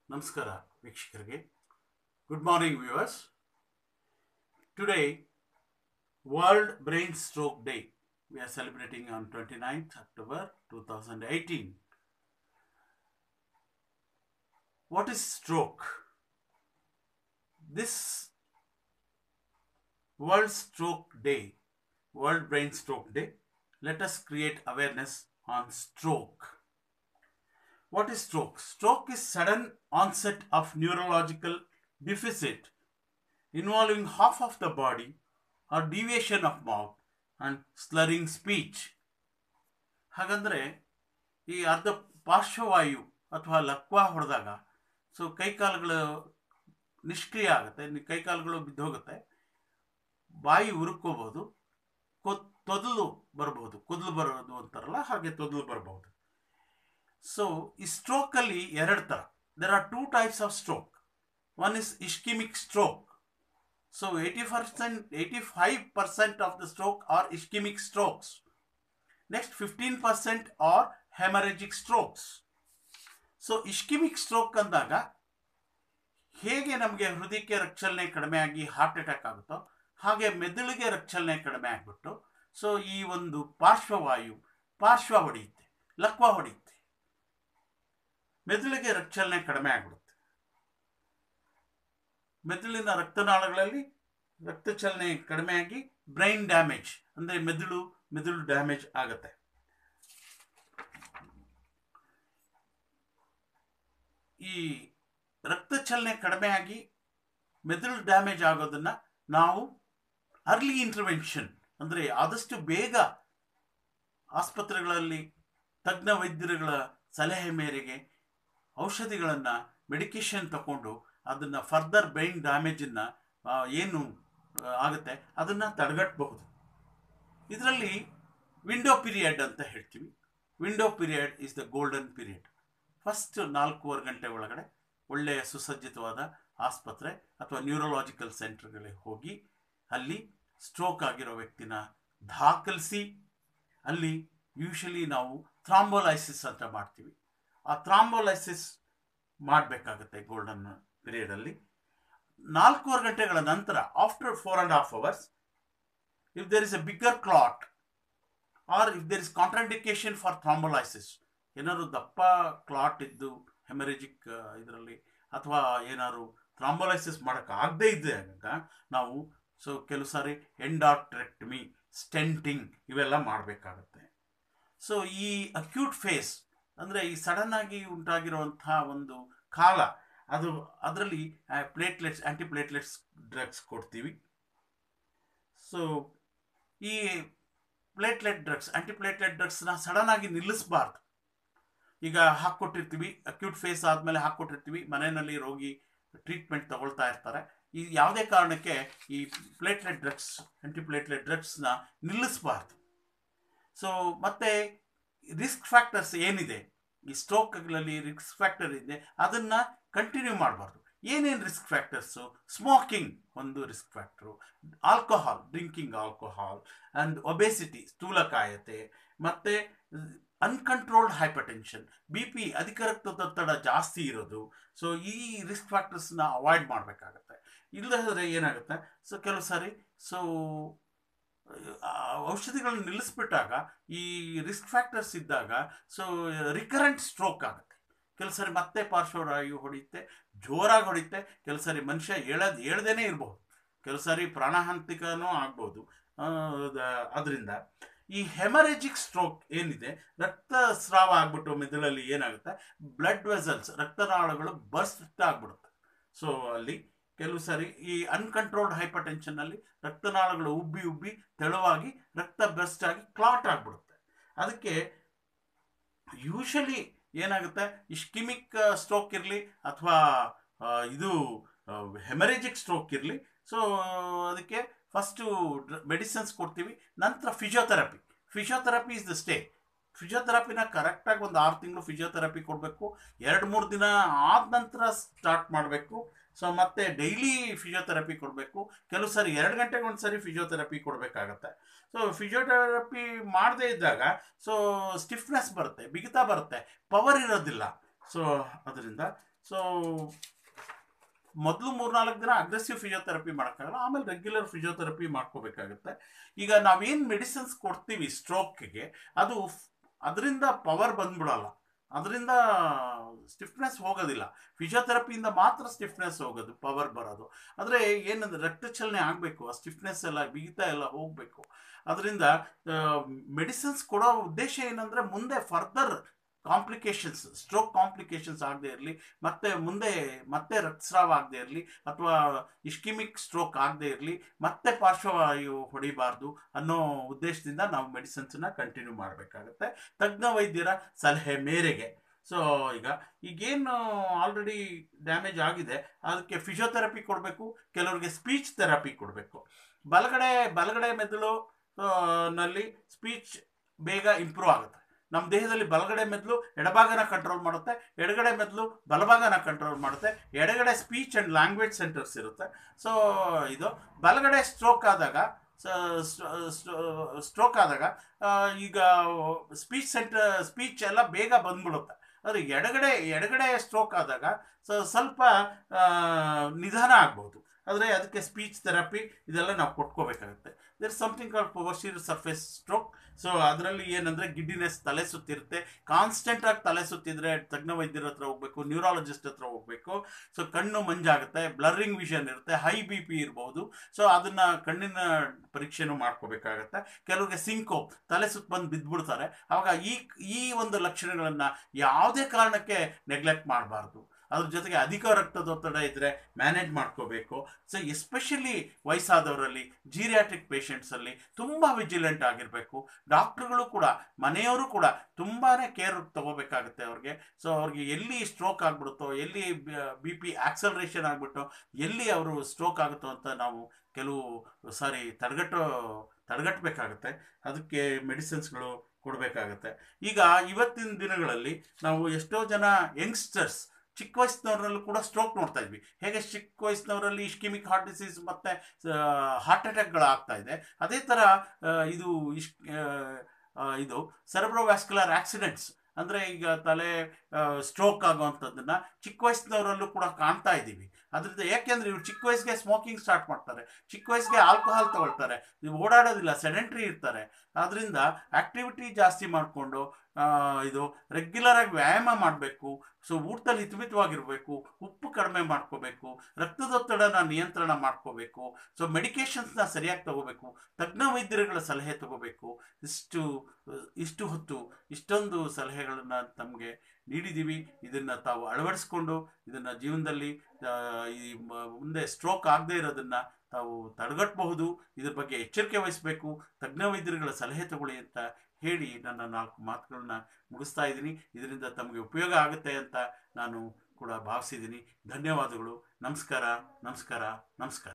ನಮಸ್ಕಾರ ವೀಕ್ಷಕರಿಗೆ good morning viewers today world brain stroke day we are celebrating on twenty ninth October two thousand eighteen what is stroke this world stroke day world brain stroke day let us create awareness on stroke. What is stroke? Stroke is sudden onset of neurological deficit involving half of the body or deviation of mouth and slurring speech. ಹಾಗಂದ್ರೆ ಈ ಅರ್ಧ ಪಾರ್ಶ್ವವಾಯು ಅಥವಾ ಲಕ್ವ ಹೊಡೆದಾಗ so ಕೈಕಾಲುಗಳು ನಿಷ್ಕ್ರಿಯ ಆಗುತ್ತೆ ಕೈಕಾಲುಗಳು ಬಿದ್ದೋಗುತ್ತೆ ಬಾಯಿ ಉರುಕೋಬಹುದು ತೊದಲು ಬರಬಹುದು ಕುದಲು ಬರೋದು ಅಂತಾರಲ್ಲ ಹಾಗೆ ತೊದಲು ಬರಬಹುದು ಸೊ ಈ ಸ್ಟ್ರೋಕಲ್ಲಿ ಎರಡು ಥರ there are two types of stroke one is ischaemic stroke so eighty percent eighty five percent of the stroke are ischaemic strokes next fifteen percent are haemorrhagic strokes so ischaemic stroke ಅಂದಾಗ ಹೇಗೆ ನಮಗೆ ಹೃದಯಕ್ಕೆ ರಕ್ಷಣೆ ಕಡಿಮೆ ಆಗಿ heart attack ಆಗುತ್ತೋ ಹಾಗೆ ಮೆದುಳಿಗೆ ರಕ್ಷಣೆ ಕಡಿಮೆ ಆಗಿಬಿಟ್ಟು ಸೊ ಈ ಒಂದು ಪಾರ್ಶ್ವವಾಯು ಪಾರ್ಶ್ವ ಹೊಡೆಯುತ್ತೆ ಲಕ್ವ ಹೊಡೆಯುತ್ತೆ ಮೆದುಳಿಗೆ ರಕ್ಷಣೆ ಕಡಿಮೆ ಆಗ್ಬಿಡುತ್ತೆ ಮೆದುಳಿನ ರಕ್ತನಾಳಗಳಲ್ಲಿ ರಕ್ತ ಚಲನೆ ಕಡಿಮೆ ಆಗಿ ಬ್ರೈನ್ ಡ್ಯಾಮೇಜ್ ಅಂದರೆ ಮೆದುಳು ಮೆದುಳು ಡ್ಯಾಮೇಜ್ ಆಗುತ್ತೆ ಈ ರಕ್ತ ಚಲನೆ ಕಡಿಮೆ ಆಗಿ ಮೆದುಳು ಡ್ಯಾಮೇಜ್ ಆಗೋದನ್ನ ನಾವು ಅರ್ಲಿ ಇಂಟರ್ವೆನ್ಷನ್ ಅಂದರೆ ಆದಷ್ಟು ಬೇಗ ಆಸ್ಪತ್ರೆಗಳಲ್ಲಿ ತಜ್ಞ ವೈದ್ಯರುಗಳ ಸಲಹೆ ಮೇರೆಗೆ ಔಷಧಿಗಳನ್ನು ಮೆಡಿಕೇಶನ್ ತಗೊಂಡು ಅದನ್ನು ಫರ್ದರ್ ಬ್ರೈನ್ ಡ್ಯಾಮೇಜನ್ನು ಏನು ಆಗುತ್ತೆ ಅದನ್ನು ತಡೆಗಟ್ಟಬಹುದು ಇದರಲ್ಲಿ ವಿಂಡೋ ಪೀರಿಯಡ್ ಅಂತ ಹೇಳ್ತೀವಿ window period is the golden period first ನಾಲ್ಕೂವರೆ ಗಂಟೆ ಒಳಗಡೆ ಒಳ್ಳೆಯ ಸುಸಜ್ಜಿತವಾದ ಆಸ್ಪತ್ರೆ ಅಥವಾ ನ್ಯೂರೋಲಾಜಿಕಲ್ ಸೆಂಟರ್ಗಳಿಗೆ ಹೋಗಿ ಅಲ್ಲಿ ಸ್ಟ್ರೋಕ್ ಆಗಿರೋ ವ್ಯಕ್ತಿನ ದಾಖಲಿಸಿ ಅಲ್ಲಿ ಯೂಶಲಿ ನಾವು ಥ್ರಾಂಬೋಲೈಸಿಸ್ ಅಂತ ಮಾಡ್ತೀವಿ ಆ ಥ್ರಾಂಬೋಲೈಸಿಸ್ ಮಾಡಬೇಕಾಗುತ್ತೆ ಗೋಲ್ಡನ್ ಪೀರಿಯಡಲ್ಲಿ ನಾಲ್ಕೂವರೆ ಗಂಟೆಗಳ ನಂತರ after four and half hours if there is a bigger clot or if there is contraindication for thrombolysis ಏನಾದ್ರು ದಪ್ಪ ಕ್ಲಾಟ್ ಇದ್ದು ಹೆಮರೇಜಿಕ್ ಇದರಲ್ಲಿ ಅಥವಾ ಏನಾದ್ರು ಥ್ರಾಂಬೋಲೈಸಿಸ್ ಮಾಡೋಕ್ಕೆ ಆಗದೇ ಇದ್ದಾಗ ನಾವು ಸೊ ಕೆಲವು ಸಾರಿ ಎಂಡಾಟ್ರೆಕ್ಟಮಿ ಸ್ಟೆಂಟಿಂಗ್ ಇವೆಲ್ಲ ಮಾಡಬೇಕಾಗತ್ತೆ ಸೊ ಈ ಅಕ್ಯೂಟ್ ಫೇಸ್ ಅಂದರೆ ಈ ಸಡನ್ ಆಗಿ ಉಂಟಾಗಿರುವಂತಹ ಒಂದು ಕಾಲ ಅದು ಅದರಲ್ಲಿ ಪ್ಲೇಟ್ಲೆಟ್ಸ್ ಆ್ಯಂಟಿ ಪ್ಲೇಟ್ಲೆಟ್ಸ್ ಡ್ರಗ್ಸ್ ಕೊಡ್ತೀವಿ ಸೊ ಈ ಪ್ಲೇಟ್ಲೆಟ್ ಡ್ರಗ್ಸ್ ಆ್ಯಂಟಿ ಪ್ಲೇಟ್ಲೆಟ್ ಡ್ರಗ್ಸ್ನ ಸಡನ್ ಆಗಿ ನಿಲ್ಲಿಸಬಾರ್ದು ಈಗ ಹಾಕ್ಕೊಟ್ಟಿರ್ತೀವಿ ಅಕ್ಯೂಟ್ ಫೇಸ್ ಆದಮೇಲೆ ಹಾಕ್ಕೊಟ್ಟಿರ್ತೀವಿ ಮನೆಯಲ್ಲಿ ರೋಗಿ ಟ್ರೀಟ್ಮೆಂಟ್ ತಗೊಳ್ತಾ ಇರ್ತಾರೆ ಈ ಯಾವುದೇ ಕಾರಣಕ್ಕೆ ಈ ಪ್ಲೇಟ್ಲೆಟ್ ಡ್ರಗ್ಸ್ ಆ್ಯಂಟಿ ಪ್ಲೇಟ್ಲೆಟ್ ಡ್ರಗ್ಸ್ನ ನಿಲ್ಲಿಸಬಾರ್ದು ಸೊ ಮತ್ತು ರಿಸ್ಕ್ ಫ್ಯಾಕ್ಟರ್ಸ್ ಏನಿದೆ ಈ ಸ್ಟ್ರೋಕ್ಗಳಲ್ಲಿ ರಿಸ್ಕ್ ಫ್ಯಾಕ್ಟರ್ ಇದೆ ಅದನ್ನು ಕಂಟಿನ್ಯೂ ಮಾಡಬಾರ್ದು ಏನೇನು ರಿಸ್ಕ್ ಫ್ಯಾಕ್ಟರ್ಸು ಸ್ಮೋಕಿಂಗ್ ಒಂದು risk factor alcohol drinking alcohol and obesity ಸ್ಥೂಲಕಾಯತೆ ಮತ್ತು ಅನ್ಕಂಟ್ರೋಲ್ಡ್ ಹೈಪರ್ಟೆನ್ಷನ್ ಬಿ ಪಿ ಅಧಿಕ ರಕ್ತದೊತ್ತಡ ಜಾಸ್ತಿ ಇರೋದು ಸೊ ಈ ರಿಸ್ಕ್ ಫ್ಯಾಕ್ಟರ್ಸ್ನ ಅವಾಯ್ಡ್ ಮಾಡಬೇಕಾಗತ್ತೆ ಇಲ್ಲದ್ರೆ ಏನಾಗುತ್ತೆ ಸೊ ಕೆಲವು ಸಾರಿ ಸೊ ಔಷಧಿಗಳನ್ನ ನಿಲ್ಲಿಸ್ಬಿಟ್ಟಾಗ ಈ ರಿಸ್ಕ್ ಫ್ಯಾಕ್ಟರ್ಸ್ ಇದ್ದಾಗ ಸೊ ರಿಕರೆಂಟ್ ಸ್ಟ್ರೋಕ್ ಆಗುತ್ತೆ ಕೆಲವು ಸಾರಿ ಮತ್ತೆ ಪಾರ್ಶ್ವವಾಯು ಹೊಡೆಯುತ್ತೆ ಜೋರಾಗಿ ಹೊಡೆಯುತ್ತೆ ಕೆಲವು ಸಾರಿ ಮನುಷ್ಯ ಹೇಳೋದು ಹೇಳ್ದೇನೆ ಇರಬಹುದು ಕೆಲವು ಸಾರಿ ಪ್ರಾಣಹಾಂತಿಕನೂ ಆಗ್ಬೋದು ಅದರಿಂದ ಈ ಹೆಮರೇಜಿಕ್ ಸ್ಟ್ರೋಕ್ ಏನಿದೆ ರಕ್ತಸ್ರಾವ ಆಗ್ಬಿಟ್ಟು ಮೆದುಳಲ್ಲಿ ಏನಾಗುತ್ತೆ ಬ್ಲಡ್ ವೆಸಲ್ಸ್ ರಕ್ತನಾಳಗಳು ಬರ್ಸ್ಟ್ ಆಗ್ಬಿಡುತ್ತೆ ಸೊ ಅಲ್ಲಿ ಕೆಲವು ಸಾರಿ ಈ ಅನ್ಕಂಟ್ರೋಲ್ಡ್ ಹೈಪರ್ ಟೆನ್ಷನ್ನಲ್ಲಿ ರಕ್ತನಾಳಗಳು ಉಬ್ಬಿ ಉಬ್ಬಿ ತೆಳುವಾಗಿ ರಕ್ತ ಬರ್ಸ್ಟ್ ಆಗಿ ಕ್ಲಾಟ್ ಆಗಿಬಿಡುತ್ತೆ ಅದಕ್ಕೆ ಯೂಶಲಿ ಏನಾಗುತ್ತೆ ಇಶ್ಕಿಮಿಕ್ ಸ್ಟ್ರೋಕ್ ಇರಲಿ ಅಥವಾ ಇದು ಹೆಮರೇಜಿಕ್ ಸ್ಟ್ರೋಕ್ ಇರಲಿ ಸೊ ಅದಕ್ಕೆ ಫಸ್ಟು ಮೆಡಿಸಿನ್ಸ್ ಕೊಡ್ತೀವಿ ನಂತರ physiotherapy physiotherapy is the stay ಫಿಸಿಯೋಥೆರಪಿನ ಕರೆಕ್ಟಾಗಿ ಒಂದು ಆರು ತಿಂಗಳು ಫಿಸಿಯೋಥೆರಪಿ ಕೊಡಬೇಕು ಎರಡು ಮೂರು ದಿನ ಆದ ನಂತರ ಸ್ಟಾರ್ಟ್ ಮಾಡಬೇಕು ಸೊ ಮತ್ತೆ ಡೈಲಿ ಫಿಸಿಯೋಥೆರಪಿ ಕೊಡಬೇಕು ಕೆಲವು ಸರಿ ಎರಡು ಗಂಟೆಗೆ ಒಂದು ಸರಿ ಫಿಸಿಯೋಥೆರಪಿ ಕೊಡಬೇಕಾಗತ್ತೆ ಸೊ ಫಿಸಿಯೋಥೆರಪಿ ಮಾಡದೇ ಇದ್ದಾಗ ಸೊ ಸ್ಟಿಫ್ನೆಸ್ ಬರುತ್ತೆ ಬಿಗಿತ ಬರುತ್ತೆ ಪವರ್ ಇರೋದಿಲ್ಲ ಸೊ ಅದರಿಂದ ಸೊ ಮೊದಲು ಮೂರ್ನಾಲ್ಕು ದಿನ ಅಗ್ರೆಸಿವ್ ಫಿಸಿಯೋಥೆರಪಿ ಮಾಡೋಕ್ಕಾಗಲ್ಲ ಆಮೇಲೆ ರೆಗ್ಯುಲರ್ ಫಿಸಿಯೋಥೆರಪಿ ಮಾಡ್ಕೋಬೇಕಾಗುತ್ತೆ ಈಗ ನಾವೇನು ಮೆಡಿಸಿನ್ಸ್ ಕೊಡ್ತೀವಿ ಸ್ಟ್ರೋಕ್ಗೆ ಅದು ಅದರಿಂದ ಪವರ್ ಬಂದ್ಬಿಡಲ್ಲ ಅದರಿಂದ ಸ್ಟಿಫ್ನೆಸ್ ಹೋಗೋದಿಲ್ಲ ಫಿಸಿಯೋಥೆರಪಿಯಿಂದ ಮಾತ್ರ ಸ್ಟಿಫ್ನೆಸ್ ಹೋಗೋದು ಪವರ್ ಬರೋದು ಆದರೆ ಏನಂದ್ರೆ ರಕ್ತ ಚಲನೆ ಆಗಬೇಕು ಆ ಸ್ಟಿಫ್ನೆಸ್ ಎಲ್ಲ ಬಿಗಿತ ಎಲ್ಲ ಹೋಗಬೇಕು ಅದರಿಂದ ಮೆಡಿಸಿನ್ಸ್ ಕೊಡೋ ಉದ್ದೇಶ ಏನಂದರೆ ಮುಂದೆ ಫರ್ದರ್ ಕಾಂಪ್ಲಿಕೇಶನ್ಸ್ ಸ್ಟ್ರೋಕ್ ಕಾಂಪ್ಲಿಕೇಶನ್ಸ್ ಆಗದೆ ಇರಲಿ ಮತ್ತೆ ಮುಂದೆ ಮತ್ತೆ ರಕ್ತಸ್ರಾವ ಆಗದೆ ಇರಲಿ ಅಥವಾ ಇಸ್ಕಿಮಿಕ್ ಸ್ಟ್ರೋಕ್ ಆಗದೆ ಇರಲಿ ಮತ್ತೆ ಪಾರ್ಶ್ವವಾಯು ಹೊಡಿಬಾರ್ದು ಅನ್ನೋ ಉದ್ದೇಶದಿಂದ ನಾವು ಮೆಡಿಸಿನ್ಸನ್ನ ಕಂಟಿನ್ಯೂ ಮಾಡಬೇಕಾಗತ್ತೆ ತಜ್ಞ ವೈದ್ಯರ ಸಲಹೆ ಮೇರೆಗೆ ಸೊ ಈಗ ಈಗೇನು ಆಲ್ರೆಡಿ ಡ್ಯಾಮೇಜ್ ಆಗಿದೆ ಅದಕ್ಕೆ ಫಿಸಿಯೋಥೆರಪಿ ಕೊಡಬೇಕು ಕೆಲವರಿಗೆ ಸ್ಪೀಚ್ ಥೆರಪಿ ಕೊಡಬೇಕು ಬಲಗಡೆ ಬಲಗಡೆ ಮೆದುಳು ನಲ್ಲಿ ಸ್ಪೀಚ್ ಬೇಗ ಇಂಪ್ರೂವ್ ಆಗುತ್ತೆ ನಮ್ಮ ದೇಹದಲ್ಲಿ ಬಲಗಡೆ ಮೆದುಳು ಎಡಭಾಗನ ಕಂಟ್ರೋಲ್ ಮಾಡುತ್ತೆ ಎಡಗಡೆ ಮೆದುಳು ಬಲಭಾಗನ ಕಂಟ್ರೋಲ್ ಮಾಡುತ್ತೆ ಎಡಗಡೆ ಸ್ಪೀಚ್ ಆ್ಯಂಡ್ ಲ್ಯಾಂಗ್ವೇಜ್ ಸೆಂಟರ್ಸ್ ಇರುತ್ತೆ ಸೊ ಇದು ಬಲಗಡೆ ಸ್ಟ್ರೋಕ್ ಆದಾಗ ಸ್ಟ್ರೋಕ್ ಆದಾಗ ಈಗ ಸ್ಪೀಚ್ ಸೆಂಟರ್ ಸ್ಪೀಚ್ ಎಲ್ಲ ಬೇಗ ಬಂದ್ಬಿಡುತ್ತೆ ಆದರೆ ಎಡಗಡೆ ಎಡಗಡೆ ಸ್ಟ್ರೋಕ್ ಆದಾಗ ಸ್ವಲ್ಪ ನಿಧಾನ ಆಗ್ಬೋದು ಆದರೆ ಅದಕ್ಕೆ ಸ್ಪೀಚ್ ಥೆರಪಿ ಇದೆಲ್ಲ ನಾವು ಕೊಟ್ಕೋಬೇಕಾಗುತ್ತೆ there something call posterior surface stroke so ಅದರಲ್ಲಿ ಏನಂದರೆ ಗಿಡ್ಡಿನೆಸ್ ತಲೆ ಸುತ್ತಿರುತ್ತೆ ಕಾನ್ಸ್ಟೆಂಟಾಗಿ ತಲೆ ಸುತ್ತಿದ್ರೆ ತಜ್ಞ ವೈದ್ಯರ ಹತ್ರ ಹೋಗಬೇಕು ನ್ಯೂರಾಲಜಿಸ್ಟ್ ಹತ್ರ ಹೋಗಬೇಕು ಸೊ ಕಣ್ಣು ಮಂಜಾಗುತ್ತೆ ಬ್ಲರ್ರಿಂಗ್ ವಿಷನ್ ಇರುತ್ತೆ ಹೈ ಬಿ ಪಿ ಇರ್ಬೋದು ಸೊ ಅದನ್ನು ಕಣ್ಣಿನ ಪರೀಕ್ಷೆನೂ ಮಾಡ್ಕೋಬೇಕಾಗತ್ತೆ ಕೆಲವ್ರಿಗೆ ಸಿಂಕೋ ತಲೆ ಸುತ್ತ ಬಂದು ಬಿದ್ದುಬಿಡ್ತಾರೆ ಆವಾಗ ಈ ಈ ಒಂದು ಲಕ್ಷಣಗಳನ್ನು ಯಾವುದೇ ಕಾರಣಕ್ಕೆ ನೆಗ್ಲೆಕ್ಟ್ ಮಾಡಬಾರ್ದು ಅದ್ರ ಜೊತೆಗೆ ಅಧಿಕ ರಕ್ತದೊತ್ತಡ ಇದ್ದರೆ ಮ್ಯಾನೇಜ್ ಮಾಡ್ಕೋಬೇಕು ಸೊ ಎಸ್ಪೆಷಲಿ ವಯಸ್ಸಾದವರಲ್ಲಿ ಜೀರಿಯಾಟ್ರಿಕ್ ಪೇಷಂಟ್ಸಲ್ಲಿ ತುಂಬ ವಿಜಿಲೆಂಟ್ ಆಗಿರಬೇಕು ಡಾಕ್ಟ್ರುಗಳು ಕೂಡ ಮನೆಯವರು ಕೂಡ ತುಂಬಾ ಕೇರ್ ತಗೋಬೇಕಾಗುತ್ತೆ ಅವ್ರಿಗೆ ಸೊ ಅವ್ರಿಗೆ ಎಲ್ಲಿ ಸ್ಟ್ರೋಕ್ ಆಗಿಬಿಡುತ್ತೋ ಎಲ್ಲಿ ಬಿ ಪಿ ಆಕ್ಸಲ್ರೇಷನ್ ಆಗಿಬಿಟ್ಟು ಎಲ್ಲಿ ಅವರು ಸ್ಟ್ರೋಕ್ ಆಗುತ್ತೋ ಅಂತ ನಾವು ಕೆಲವು ಸಾರಿ ತಡೆಗಟ್ಟೋ ತಡೆಗಟ್ಟಬೇಕಾಗತ್ತೆ ಅದಕ್ಕೆ ಮೆಡಿಸಿನ್ಸ್ಗಳು ಕೊಡಬೇಕಾಗತ್ತೆ ಈಗ ಇವತ್ತಿನ ದಿನಗಳಲ್ಲಿ ನಾವು ಎಷ್ಟೋ ಜನ ಯಂಗ್ಸ್ಟರ್ಸ್ ಚಿಕ್ಕ ವಯಸ್ಸಿನವರಲ್ಲೂ ಕೂಡ ಸ್ಟ್ರೋಕ್ ನೋಡ್ತಾ ಇದ್ವಿ ಹೇಗೆ ಚಿಕ್ಕ ವಯಸ್ಸಿನವರಲ್ಲಿ ಇಸ್ಕಿಮಿಕ್ ಹಾರ್ಟ್ ಡಿಸೀಸ್ ಮತ್ತು ಹಾರ್ಟ್ ಅಟ್ಯಾಕ್ಗಳು ಆಗ್ತಾ ಇದೆ ಅದೇ ಥರ ಇದು ಇಶ್ ಇದು ಸೆರೆಬ್ರೋವ್ಯಾಸ್ಕ್ಯುಲರ್ ಆಕ್ಸಿಡೆಂಟ್ಸ್ ಅಂದರೆ ಈಗ ತಲೆ ಸ್ಟ್ರೋಕ್ ಆಗುವಂಥದ್ದನ್ನು ಚಿಕ್ಕ ವಯಸ್ಸಿನವರಲ್ಲೂ ಕೂಡ ಕಾಣ್ತಾ ಇದ್ದೀವಿ ಅದರಿಂದ ಯಾಕೆಂದರೆ ಇವ್ರು ಚಿಕ್ಕ ವಯಸ್ಸಿಗೆ ಸ್ಮೋಕಿಂಗ್ ಸ್ಟಾರ್ಟ್ ಮಾಡ್ತಾರೆ ಚಿಕ್ಕ ವಯಸ್ಸಿಗೆ ಆಲ್ಕೋಹಾಲ್ ತಗೊಳ್ತಾರೆ ನೀವು ಓಡಾಡೋದಿಲ್ಲ ಸೆಡೆಂಟ್ರಿ ಇರ್ತಾರೆ ಅದರಿಂದ ಆ್ಯಕ್ಟಿವಿಟಿ ಜಾಸ್ತಿ ಮಾಡಿಕೊಂಡು ಇದು ರೆಗ್ಯುಲರಾಗಿ ವ್ಯಾಯಾಮ ಮಾಡಬೇಕು ಸೊ ಊಟದಲ್ಲಿ ಹಿತಮಿತವಾಗಿರಬೇಕು ಉಪ್ಪು ಕಡಿಮೆ ಮಾಡ್ಕೋಬೇಕು ರಕ್ತದೊತ್ತಡನ ನಿಯಂತ್ರಣ ಮಾಡ್ಕೋಬೇಕು ಸೊ ಮೆಡಿಕೇಶನ್ಸ್ನ ಸರಿಯಾಗಿ ತಗೋಬೇಕು ತಜ್ಞ ವೈದ್ಯರುಗಳ ಸಲಹೆ ತಗೋಬೇಕು ಇಷ್ಟು ಇಷ್ಟು ಹೊತ್ತು ಇಷ್ಟೊಂದು ಸಲಹೆಗಳನ್ನು ತಮಗೆ ನೀಡಿದ್ದೀವಿ ಇದನ್ನು ತಾವು ಅಳವಡಿಸ್ಕೊಂಡು ಇದನ್ನು ಜೀವನದಲ್ಲಿ ಈ ಮುಂದೆ ಸ್ಟ್ರೋಕ್ ಆಗದೇ ಇರೋದನ್ನು ತಾವು ತಡೆಗಟ್ಟಬಹುದು ಇದ್ರ ಬಗ್ಗೆ ಎಚ್ಚರಿಕೆ ವಹಿಸಬೇಕು ತಜ್ಞ ವೈದ್ಯರುಗಳ ಸಲಹೆ ತಗೊಳ್ಳಿ ಅಂತ ಹೇಳಿ ನನ್ನ ನಾಲ್ಕು ಮಾತುಗಳನ್ನ ಮುಗಿಸ್ತಾ ಇದ್ದೀನಿ ಇದರಿಂದ ತಮಗೆ ಉಪಯೋಗ ಆಗುತ್ತೆ ಅಂತ ನಾನು ಕೂಡ ಭಾವಿಸಿದ್ದೀನಿ ಧನ್ಯವಾದಗಳು ನಮಸ್ಕಾರ ನಮಸ್ಕಾರ ನಮಸ್ಕಾರ